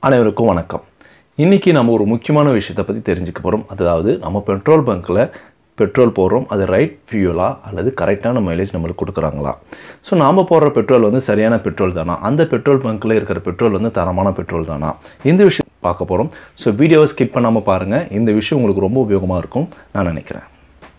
அனைவருக்கும் வணக்கம் இன்றைக்கி நம்ம ஒரு முக்கியமான விஷயத்தை பற்றி தெரிஞ்சுக்க போகிறோம் அதாவது நம்ம பெட்ரோல் பங்க்கில் பெட்ரோல் போடுறோம் அது ரைட் ஃபியூலா அல்லது கரெக்டான மைலேஜ் நம்மளுக்கு கொடுக்குறாங்களா ஸோ நாம் போடுற பெட்ரோல் வந்து சரியான பெட்ரோல் தானா அந்த பெட்ரோல் பங்க்கில் இருக்கிற பெட்ரோல் வந்து தரமான பெட்ரோல் தானா இந்த விஷயம் பார்க்க போகிறோம் ஸோ வீடியோவை ஸ்கிப் பண்ணாமல் பாருங்கள் இந்த விஷயம் உங்களுக்கு ரொம்ப உபயோகமாக இருக்கும் நான் நினைக்கிறேன்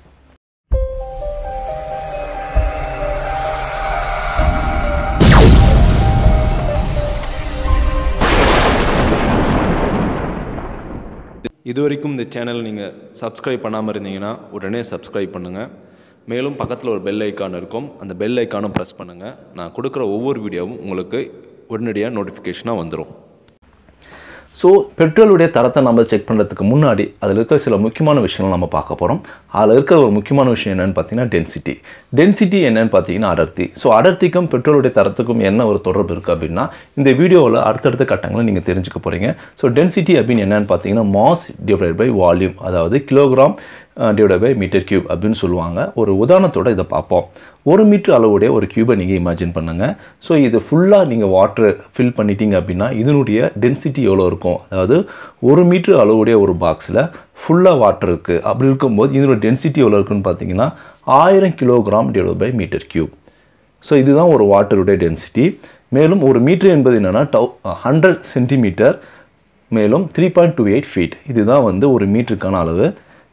இது வரைக்கும் இந்த சேனல் நீங்கள் சப்ஸ்கிரைப் பண்ணாமல் இருந்தீங்கன்னா உடனே சப்ஸ்கிரைப் பண்ணுங்கள் மேலும் பக்கத்தில் ஒரு பெல் ஐக்கான் இருக்கும் அந்த பெல் ஐக்கானும் ப்ரெஸ் பண்ணுங்கள் நான் கொடுக்குற ஒவ்வொரு வீடியோவும் உங்களுக்கு உடனடியாக நோட்டிஃபிகேஷனாக வந்துடும் ஸோ பெட்ரோலுடைய தரத்தை நம்ம செக் பண்ணுறதுக்கு முன்னாடி அதில் இருக்கிற சில முக்கியமான விஷயங்கள் நம்ம பார்க்க போகிறோம் அதில் இருக்கிற ஒரு முக்கியமான விஷயம் என்னென்னு பார்த்தீங்கன்னா டென்சிட்டி டென்சிட்டி என்னன்னு பார்த்தீங்கன்னா அடர்த்தி ஸோ அடர்த்திக்கும் பெட்ரோலுடைய தரத்துக்கும் என்ன ஒரு தொடர்பு இருக்குது அப்படின்னா இந்த வீடியோவில் அடுத்தடுத்த கட்டங்களை நீங்கள் தெரிஞ்சுக்க போகிறீங்க ஸோ டென்சிட்டி அப்படின்னு என்னென்னு பார்த்தீங்கன்னா மாஸ் டிவைட் பை வால்யூம் அதாவது kilogram divide by metre cube அப்படின்னு சொல்லுவாங்க ஒரு உதாரணத்தோட இதை பார்ப்போம் ஒரு மீட்டர் அளவுடைய ஒரு கியூபை நீங்கள் இமேஜின் பண்ணுங்கள் ஸோ இது ஃபுல்லாக நீங்கள் வாட்டர் ஃபில் பண்ணிட்டீங்க அப்படின்னா இதனுடைய டென்சிட்டி எவ்வளோ இருக்கும் அதாவது ஒரு மீட்டர் அளவுடைய ஒரு பாக்ஸில் ஃபுல்லாக வாட்டர் இருக்குது அப்படி இருக்கும்போது இதனுடைய டென்சிட்டி எவ்வளோ இருக்குன்னு பார்த்தீங்கன்னா ஆயிரம் kilogram divide by metre cube so இதுதான் ஒரு வாட்டருடைய டென்சிட்டி மேலும் ஒரு மீட்டர் என்பது என்னென்னா டவு ஹண்ட்ரட் சென்டிமீட்டர் மேலும் three point two eight feet இதுதான் வந்து ஒரு மீட்டருக்கான அளவு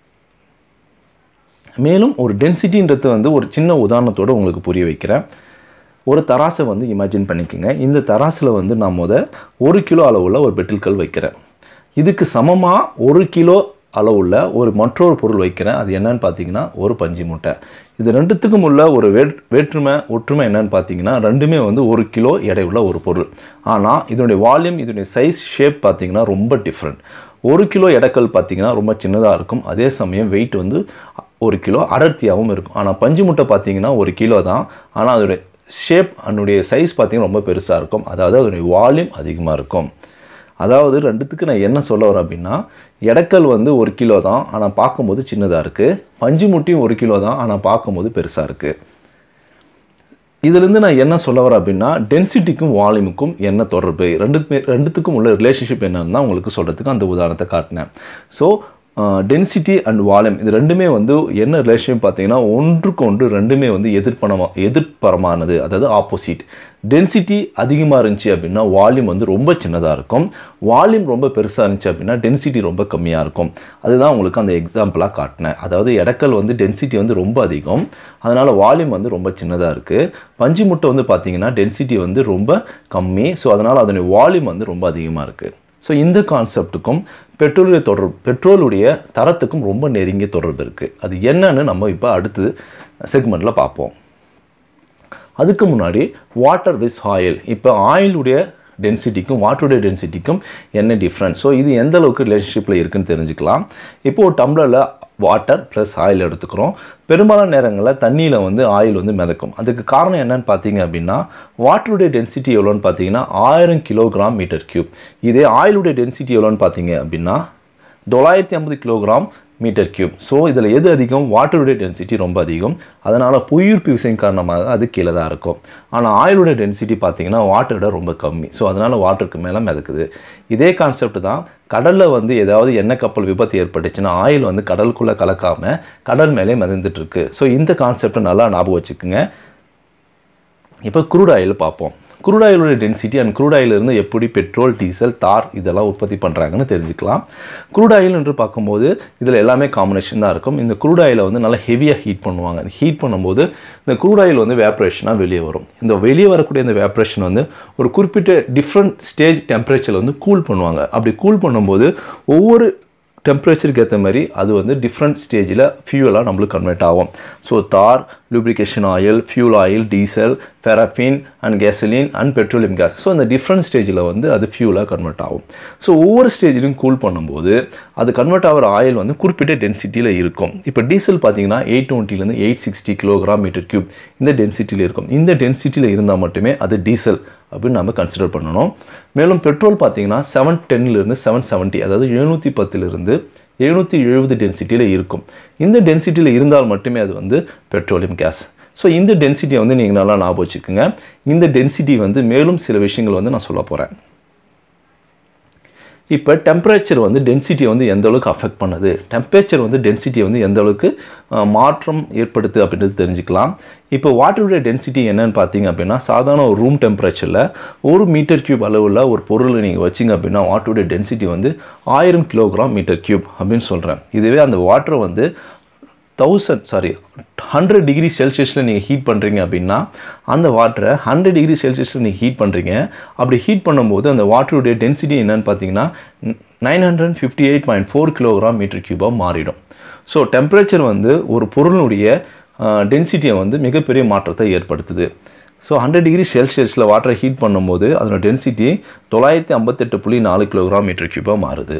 மேலும் ஒரு டென்சிட்டின்றது வந்து ஒரு சின்ன உதாரணத்தோடு உங்களுக்கு புரிய வைக்கிறேன் ஒரு தராசை வந்து இமேஜின் பண்ணிக்கோங்க இந்த தராசில் வந்து நான் முத ஒரு கிலோ அளவுள்ள ஒரு பெட்டில்கல் வைக்கிறேன் இதுக்கு சமமாக ஒரு கிலோ அளவுள்ள ஒரு மற்றொரு பொருள் வைக்கிறேன் அது என்னன்னு பார்த்தீங்கன்னா ஒரு பஞ்சு மூட்டை இது ரெண்டுத்துக்கும் உள்ள ஒரு வேற் வேற்றுமை ஒற்றுமை என்னன்னு பார்த்தீங்கன்னா ரெண்டுமே வந்து ஒரு கிலோ எடை உள்ள ஒரு பொருள் ஆனால் இதனுடைய வால்யூம் இதனுடைய சைஸ் ஷேப் பார்த்தீங்கன்னா ரொம்ப டிஃப்ரெண்ட் ஒரு கிலோ எடைக்கல் பார்த்தீங்கன்னா ரொம்ப சின்னதாக இருக்கும் அதே சமயம் வெயிட் வந்து ஒரு கிலோ அடர்த்தியாகவும் இருக்கும் ஆனால் பஞ்சு முட்டை பார்த்தீங்கன்னா ஒரு கிலோ தான் ஆனால் அதோடைய ஷேப் அதனுடைய சைஸ் பார்த்தீங்கன்னா ரொம்ப பெருசாக இருக்கும் அதாவது அதனுடைய வால்யூம் அதிகமாக இருக்கும் அதாவது ரெண்டுத்துக்கு நான் என்ன சொல்ல வரேன் அப்படின்னா எடக்கல் வந்து ஒரு கிலோ தான் ஆனால் பார்க்கும்போது சின்னதாக இருக்குது பஞ்சு முட்டையும் ஒரு கிலோ தான் ஆனால் பார்க்கும்போது பெருசாக இருக்குது இதுலேருந்து நான் என்ன சொல்ல வரேன் அப்படின்னா டென்சிட்டிக்கும் வால்யூமுக்கும் என்ன தொடர்பு ரெண்டு ரெண்டுத்துக்கும் உள்ள ரிலேஷன்ஷிப் என்னன்னு தான் உங்களுக்கு சொல்கிறதுக்கு அந்த உதாரணத்தை காட்டினேன் ஸோ டென்சிட்டி அண்ட் வால்யூம் இது ரெண்டுமே வந்து என்ன ரிலேஷன் பார்த்தீங்கன்னா ஒன்றுக்கு ஒன்று ரெண்டுமே வந்து எதிர்ப்பணமா எதிர்ப்பரமானது அதாவது ஆப்போசிட் டென்சிட்டி அதிகமாக இருந்துச்சு அப்படின்னா வால்யூம் வந்து ரொம்ப சின்னதாக இருக்கும் வால்யூம் ரொம்ப பெருசாக இருந்துச்சு அப்படின்னா டென்சிட்டி ரொம்ப கம்மியாக இருக்கும் அதுதான் உங்களுக்கு அந்த எக்ஸாம்பிளாக காட்டினேன் அதாவது எடக்கல் வந்து டென்சிட்டி வந்து ரொம்ப அதிகம் அதனால் வால்யூம் வந்து ரொம்ப சின்னதாக இருக்குது பஞ்சு முட்டை வந்து பார்த்திங்கன்னா டென்சிட்டி வந்து ரொம்ப கம்மி ஸோ அதனால் அதனுடைய வால்யூம் வந்து ரொம்ப அதிகமாக இருக்குது ஸோ இந்த கான்செப்ட்டுக்கும் பெட்ரோலுடைய தொடர்பு பெட்ரோலுடைய தரத்துக்கும் ரொம்ப நெருங்கிய தொடர்பு இருக்குது அது என்னன்னு நம்ம இப்போ அடுத்து செக்மெண்ட்டில் பார்ப்போம் அதுக்கு முன்னாடி வாட்டர் விஸ் ஆயில் இப்போ ஆயிலுடைய டென்சிட்டிக்கும் வாட்டருடைய டென்சிட்டிக்கும் என்ன டிஃப்ரென்ஸ் ஸோ இது எந்த அளவுக்கு ரிலேஷன்ஷிப்பில் இருக்குன்னு தெரிஞ்சுக்கலாம் இப்போது ஒரு டம்ளரில் வாட்டர் ப்ளஸ் ஆயில் எடுத்துக்கிறோம் பெரும்பாலான நேரங்களில் தண்ணியில் வந்து ஆயில் வந்து மிதக்கும் அதுக்கு காரணம் என்னன்னு பார்த்தீங்க அப்படின்னா வாட்டருடைய டென்சிட்டி எவ்வளோன்னு பார்த்தீங்கன்னா ஆயிரம் கிலோகிராம் மீட்டர் கியூப் இதே ஆயிலுடைய டென்சிட்டி எவ்வளோன்னு பார்த்தீங்க அப்படின்னா தொள்ளாயிரத்தி ஐம்பது கிலோகிராம் மீட்டர் கியூப் ஸோ இதில் எது அதிகம் வாட்டருடைய டென்சிட்டி ரொம்ப அதிகம் அதனால் புயுர்ப்பு விசையின் காரணமாக அது கீழே தான் இருக்கும் ஆனால் ஆயிலுடைய டென்சிட்டி பார்த்தீங்கன்னா வாட்டரோட ரொம்ப கம்மி ஸோ அதனால் வாட்டருக்கு மேலே மிதக்குது இதே கான்செப்ட் தான் கடலில் வந்து ஏதாவது எண்ணெய் கப்பல் விபத்து ஏற்பட்டுச்சுன்னா ஆயில் வந்து கடலுக்குள்ளே கலக்காமல் கடல் மேலே மிதந்துட்டுருக்கு ஸோ இந்த கான்செப்டை நல்லா ஞாபகம் வச்சுக்கோங்க இப்போ குரூட் ஆயில் பார்ப்போம் குரூட் ஆயிலோட டென்சிட்டி அண்ட் குரூட் ஆயிலிருந்து எப்படி பெட்ரோல் டீசல் தார் இதெல்லாம் உற்பத்தி பண்ணுறாங்கன்னு தெரிஞ்சுக்கலாம் குரூட் ஆயில் என்று பார்க்கும்போது இதில் எல்லாமே காம்பினேஷன் தான் இருக்கும் இந்த குரூட் ஆயிலை வந்து நல்லா ஹெவியாக ஹீட் பண்ணுவாங்க ஹீட் பண்ணும்போது இந்த குரூட் ஆயில் வந்து வேப்ரேஷனாக வெளியே வரும் இந்த வெளியே வரக்கூடிய இந்த வேப்ரேஷன் வந்து ஒரு குறிப்பிட்ட டிஃப்ரெண்ட் ஸ்டேஜ் டெம்பரேச்சரில் வந்து கூல் பண்ணுவாங்க அப்படி கூல் பண்ணும்போது ஒவ்வொரு டெம்பரேச்சருக்கு ஏற்ற மாதிரி அது வந்து டிஃப்ரெண்ட் ஸ்டேஜில் ஃபியூலாக நம்மளுக்கு கன்வெர்ட் ஆகும் so tar lubrication oil fuel oil diesel paraffin and gasoline and petroleum gas so அந்த டிஃப்ரெண்ட் ஸ்டேஜில் வந்து அது ஃபியூலாக கன்வெர்ட் ஆகும் ஸோ ஒவ்வொரு ஸ்டேஜிலையும் கூல் பண்ணும்போது அது கன்வெர்ட் ஆகிற ஆயில் வந்து குறிப்பிட்ட டென்சிட்டியில் இருக்கும் இப்போ டீசல் பார்த்தீங்கன்னா எயிட் டுவெண்ட்டிலேருந்து eight sixty kilogram metre cube இந்த டென்சிட்டியில் இருக்கும் இந்த டென்சிட்டியில் இருந்தால் மட்டுமே அது டீசல் அப்படின்னு நம்ம கன்சிடர் பண்ணணும் மேலும் பெட்ரோல் பார்த்தீங்கன்னா செவன் டென்னிலிருந்து செவன் செவன்ட்டி அதாவது எழுநூற்றி பத்துலேருந்து எழுநூற்றி எழுபது டென்சிட்டியில் இருக்கும் இந்த டென்சிட்டியில் இருந்தால் மட்டுமே அது வந்து பெட்ரோலியம் கேஸ் ஸோ இந்த டென்சிட்டியை வந்து நீங்கள் நல்லா ஞாபகம் வச்சுக்கோங்க இந்த டென்சிட்டி வந்து மேலும் சில விஷயங்கள் வந்து நான் சொல்ல போகிறேன் இப்போ டெம்பரேச்சர் வந்து டென்சிட்டியை வந்து எந்த அளவுக்கு அஃபெக்ட் பண்ணுது டெம்பரேச்சர் வந்து டென்சிட்டியை வந்து எந்த அளவுக்கு அஹ், மாற்றம் ஏற்படுத்து அப்படின்றது தெரிஞ்சுக்கலாம் இப்போ வாட்டருடைய டென்சிட்டி என்னன்னு பார்த்தீங்க அப்படின்னா சாதாரண ஒரு ரூம் டெம்பரேச்சரில் ஒரு மீட்டர் கியூப் அளவில் ஒரு பொருளை நீங்கள் வச்சிங்க அப்படின்னா வாட்டருடைய டென்சிட்டி வந்து ஆயிரம் கிலோகிராம் மீட்டர் கியூப் அப்படின்னு சொல்கிறேன் இதுவே அந்த வாட்டரை வந்து தௌசண்ட் சாரி ஹண்ட்ரட் டிகிரி செல்சியஸில் நீங்கள் ஹீட் பண்ணுறீங்க அப்படின்னா அந்த வாட்டரை ஹண்ட்ரட் டிகிரி செல்சியஸில் நீங்கள் ஹீட் பண்ணுறீங்க அப்படி ஹீட் பண்ணும்போது அந்த வாட்டருடைய டென்சிட்டி என்னன்னு பார்த்தீங்கன்னா nine hundred fifty eight point four kilogram metre கியூபாக மாறிடும் ஸோ டெம்பரேச்சர் வந்து ஒரு பொருளுடைய டென்சிட்டியை வந்து மிகப்பெரிய மாற்றத்தை ஏற்படுத்துது ஸோ ஹண்ட்ரட் டிகிரி செல்சியஸில் வாட்டரை ஹீட் பண்ணும்போது அதோட டென்சிட்டி தொள்ளாயிரத்தி ஐம்பத்தெட்டு புள்ளி நாலு கிலோகிராம் மீட்டர் கியூபாக மாறுது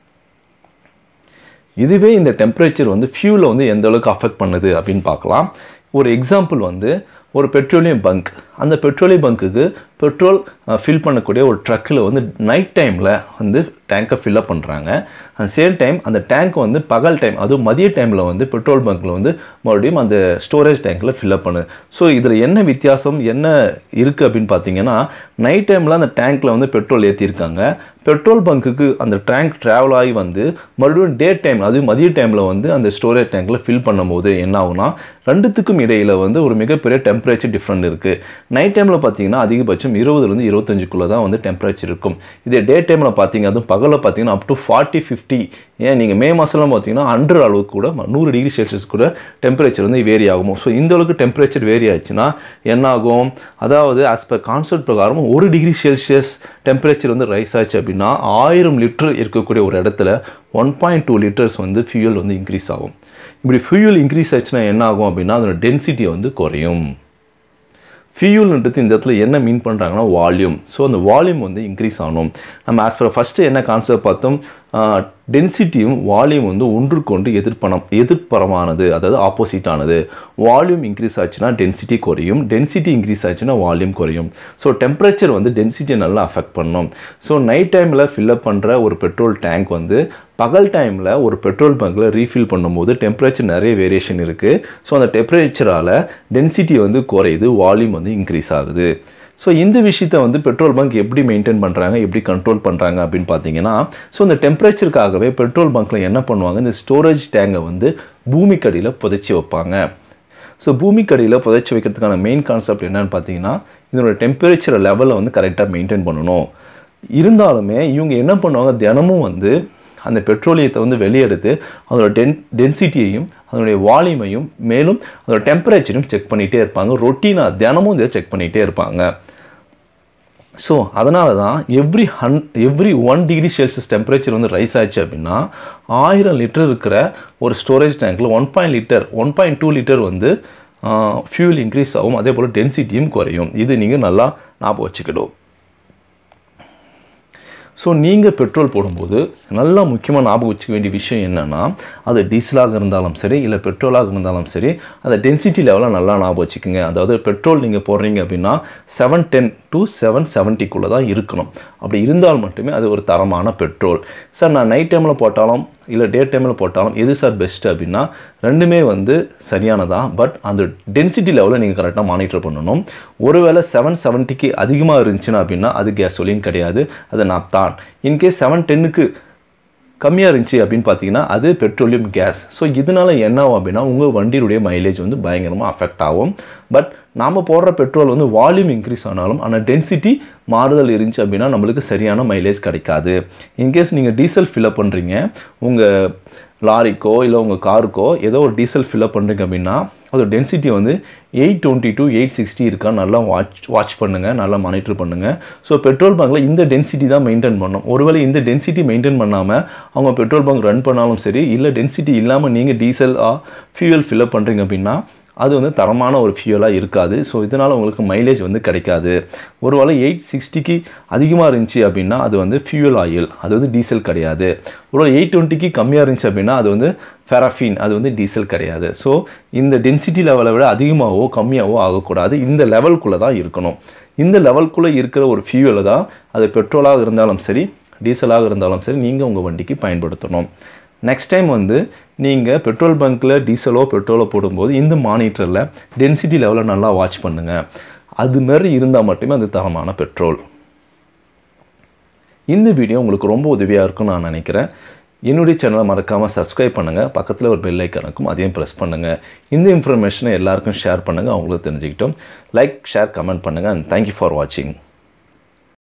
இதுவே இந்த டெம்பரேச்சர் வந்து ஃபியூலை வந்து எந்த அளவுக்கு அஃபெக்ட் பண்ணுது அப்படின்னு பார்க்கலாம் ஒரு எக்ஸாம்பிள் வந்து ஒரு பெட்ரோலியம் பங்க் அந்த பெட்ரோலியம் பங்க்குக்கு பெட்ரோல் ஃபில் பண்ணக்கூடிய ஒரு ட்ரக்கில் வந்து நைட் டைமில் வந்து டேங்கை ஃபில்லப் பண்ணுறாங்க அந்த சேம் டைம் அந்த டேங்க் வந்து பகல் டைம் அதுவும் மதிய டைமில் வந்து பெட்ரோல் பங்க்கில் வந்து மறுபடியும் அந்த ஸ்டோரேஜ் டேங்க்கில் ஃபில்லப் பண்ணுது ஸோ இதில் என்ன வித்தியாசம் என்ன இருக்குது அப்படின்னு பார்த்தீங்கன்னா நைட் டைமில் அந்த டேங்க்கில் வந்து பெட்ரோல் ஏற்றிருக்காங்க பெட்ரோல் பங்க்குக்கு அந்த டேங்க் ட்ராவல் ஆகி வந்து மறுபடியும் டே டைம் அதுவும் மதிய டைமில் வந்து அந்த ஸ்டோரேஜ் டேங்க்கில் ஃபில் பண்ணும்போது என்ன ஆகும்னா ரெண்டுத்துக்கும் இடையில் வந்து ஒரு மிகப்பெரிய டெம்பரேச்சர் டிஃப்ரெண்ட் இருக்குது நைட் டைமில் பார்த்தீங்கன்னா அதிகபட்சம் இருபதுலேருந்து இருபத்தஞ்சுக்குள்ளே தான் வந்து டெம்பரேச்சர் இருக்கும் இதே டே டைமில் பார்த்தீங்க அதுவும் பகலில் பார்த்தீங்கன்னா அப் டு ஃபார்ட்டி ஃபிஃப்டி ஏன் நீங்கள் மே மாதம்லாம் பார்த்தீங்கன்னா ஹண்ட்ரட் அளவுக்கு கூட ம- நூறு டிகிரி செல்சியஸ் கூட டெம்பரேச்சர் வந்து வேரி ஆகும் ஸோ இந்த அளவுக்கு டெம்பரேச்சர் வேரி ஆச்சுன்னா என்ன ஆகும் அதாவது ஆஸ் பர் கான்செப்ட் பிரகாரம் ஒரு டிகிரி செல்சியஸ் டெம்பரேச்சர் வந்து ரைஸ் ஆச்சு அப்படின்னா ஆயிரம் லிட்டர் இருக்கக்கூடிய ஒரு இடத்துல ஒன் பாயிண்ட் டூ லிட்டர்ஸ் வந்து ஃபியூயல் வந்து இன்க்ரீஸ் ஆகும் இப்படி ஃபியூயல் இன்க்ரீஸ் ஆச்சுன்னா என்ன ஆகும் அப்படின்னா அதோட டென்சிட்டி வந்து குறையும் ஃபியூல்ன்றது இந்த இடத்துல என்ன மீன் பண்ணுறாங்கன்னா வால்யூம் ஸோ அந்த வால்யூம் வந்து இன்க்ரீஸ் ஆகணும் நம்ம ஆஸ் பர் ஃபஸ்ட்டு என்ன கான்செப்ட் பார்த்தோம் டென்சிட்டியும் வால்யூம் வந்து ஒன்றுக்கொன்று எதிர்ப்பணம் எதிர்ப்பரமானது அதாவது ஆப்போசிட்டானது வால்யூம் இன்க்ரீஸ் ஆச்சுன்னா டென்சிட்டி குறையும் டென்சிட்டி இன்க்ரீஸ் ஆச்சுன்னா வால்யூம் குறையும் ஸோ டெம்பரேச்சர் வந்து டென்சிட்டியை நல்லா அஃபெக்ட் பண்ணும் ஸோ நைட் டைமில் ஃபில்லப் பண்ணுற ஒரு பெட்ரோல் டேங்க் வந்து பகல் டைமில் ஒரு பெட்ரோல் பங்கில் ரீஃபில் பண்ணும்போது டெம்பரேச்சர் நிறைய வேரியேஷன் இருக்குது ஸோ அந்த டெம்பரேச்சரால் டென்சிட்டி வந்து குறையுது வால்யூம் வந்து இன்க்ரீஸ் ஆகுது ஸோ இந்த விஷயத்தை வந்து பெட்ரோல் பங்க் எப்படி மெயின்டைன் பண்ணுறாங்க எப்படி கண்ட்ரோல் பண்ணுறாங்க அப்படின்னு பார்த்தீங்கன்னா ஸோ இந்த டெம்பரேச்சருக்காகவே பெட்ரோல் பங்க்கில் என்ன பண்ணுவாங்க இந்த ஸ்டோரேஜ் டேங்கை வந்து பூமிக்கடியில் புதைச்சி வைப்பாங்க ஸோ பூமிக்கடியில் புதைச்சி வைக்கிறதுக்கான மெயின் கான்செப்ட் என்னன்னு பார்த்தீங்கன்னா இதனோட டெம்பரேச்சர் லெவலை வந்து கரெக்டாக மெயின்டைன் பண்ணணும் இருந்தாலுமே இவங்க என்ன பண்ணுவாங்க தினமும் வந்து அந்த பெட்ரோலியத்தை வந்து வெளியெடுத்து அதோட டென் டென்சிட்டியையும் அதனுடைய வால்யூமையும் மேலும் அதோட டெம்பரேச்சரையும் செக் பண்ணிகிட்டே இருப்பாங்க ரொட்டீனாக தினமும் இதை செக் பண்ணிகிட்டே இருப்பாங்க ஸோ அதனால தான் எவ்ரி ஹன் every one degree Celsius temperature வந்து ரைஸ் ஆச்சு அப்படின்னா ஆயிரம் லிட்டர் இருக்கிற ஒரு ஸ்டோரேஜ் டேங்க்கில் one point litre one point two litre வந்து ஃபியூல் இன்க்ரீஸ் ஆகும் அதே போல் டென்சிட்டியும் குறையும் இது நீங்கள் நல்லா ஞாபகம் வச்சுக்கணும் ஸோ நீங்கள் பெட்ரோல் போடும்போது நல்லா முக்கியமாக ஞாபகம் வச்சுக்க வேண்டிய விஷயம் என்னென்னா அது டீசலாக இருந்தாலும் சரி இல்லை பெட்ரோலாக இருந்தாலும் சரி அந்த டென்சிட்டி லெவலை நல்லா ஞாபகம் வச்சுக்கோங்க அதாவது பெட்ரோல் நீங்கள் போடுறீங்க அப்படின்னா செவன் டென் டு செவன் செவன்ட்டிக்குள்ளே தான் இருக்கணும் அப்படி இருந்தால் மட்டுமே அது ஒரு தரமான பெட்ரோல் சார் நான் நைட் டைமில் போட்டாலும் இல்லை டே டைமில் போட்டாலும் எது சார் பெஸ்ட் அப்படின்னா ரெண்டுமே வந்து சரியானதான் பட் அந்த டென்சிட்டி லெவலை நீங்கள் கரெக்டாக மானிட்டர் பண்ணணும் ஒருவேளை செவன் செவன்ட்டிக்கு அதிகமாக இருந்துச்சுன்னா அப்படின்னா அது கேசோலின் கிடையாது அது நாப்தான் இன்கேஸ் செவன் டென்னுக்கு கம்மியாக இருந்துச்சு அப்படின்னு பார்த்தீங்கன்னா அது பெட்ரோலியம் கேஸ் ஸோ இதனால என்ன ஆகும் அப்படின்னா உங்கள் வண்டியுடைய மைலேஜ் வந்து பயங்கரமாக அஃபெக்ட் ஆகும் பட் நாம் போடுற பெட்ரோல் வந்து வால்யூம் இன்க்ரீஸ் ஆனாலும் ஆனால் டென்சிட்டி மாறுதல் இருந்துச்சு அப்படின்னா நம்மளுக்கு சரியான மைலேஜ் கிடைக்காது இன்கேஸ் நீங்கள் டீசல் ஃபில்அப் பண்ணுறீங்க உங்கள் லாரிக்கோ இல்லை உங்கள் காருக்கோ ஏதோ ஒரு டீசல் ஃபில்அப் பண்ணுறீங்க அப்படின்னா அதோட டென்சிட்டி வந்து eight twenty to eight sixty இருக்கா நல்லா வாட்ச் வாட்ச் பண்ணுங்கள் நல்லா மானிட்டர் பண்ணுங்கள் ஸோ பெட்ரோல் பங்கில் இந்த டென்சிட்டி தான் மெயின்டைன் பண்ணணும் ஒருவேளை இந்த டென்சிட்டி மெயின்டைன் பண்ணாமல் அவங்க பெட்ரோல் பங்க் ரன் பண்ணாலும் சரி இல்லை டென்சிட்டி இல்லாமல் நீங்கள் டீசல் ஃபியூயல் ஃபில்அப் பண்ணுறீங்க அப்படின்னா அது வந்து தரமான ஒரு ஃபியூலாக இருக்காது ஸோ இதனால் உங்களுக்கு மைலேஜ் வந்து கிடைக்காது ஒருவேளை எயிட் சிக்ஸ்டிக்கு அதிகமாக இருந்துச்சு அப்படின்னா அது வந்து ஃபியூயல் ஆயில் அது வந்து டீசல் கிடையாது ஒருவேளை எயிட் டுவெண்ட்டிக்கு கம்மியாக இருந்துச்சு அப்படின்னா அது வந்து ஃபெராஃபின் அது வந்து டீசல் கிடையாது ஸோ இந்த டென்சிட்டி லெவலை விட அதிகமாகவோ கம்மியாகவோ ஆகக்கூடாது இந்த லெவலுக்குள்ளே தான் இருக்கணும் இந்த லெவலுக்குள்ளே இருக்கிற ஒரு ஃபியூவலை தான் அது பெட்ரோலாக இருந்தாலும் சரி டீசலாக இருந்தாலும் சரி நீங்கள் உங்கள் வண்டிக்கு பயன்படுத்தணும் நெக்ஸ்ட் டைம் வந்து நீங்கள் பெட்ரோல் பங்க்கில் டீசலோ பெட்ரோலோ போடும்போது இந்த மானிட்டரில் டென்சிட்டி லெவலை நல்லா வாட்ச் பண்ணுங்கள் அது மாதிரி இருந்தால் மட்டுமே அது தரமான பெட்ரோல் இந்த வீடியோ உங்களுக்கு ரொம்ப உதவியாக இருக்கும்னு நான் நினைக்கிறேன் என்னுடைய சேனலை மறக்காமல் சப்ஸ்கிரைப் பண்ணுங்கள் பக்கத்தில் ஒரு பெல் ஐக்கனுக்கும் அதையும் ப்ரெஸ் பண்ணுங்கள் இந்த இன்ஃபர்மேஷனை எல்லாருக்கும் ஷேர் பண்ணுங்கள் அவங்களுக்கு தெரிஞ்சுக்கிட்டோம் லைக் ஷேர் கமெண்ட் பண்ணுங்கள் அண்ட் தேங்க்யூ ஃபார் வாட்சிங்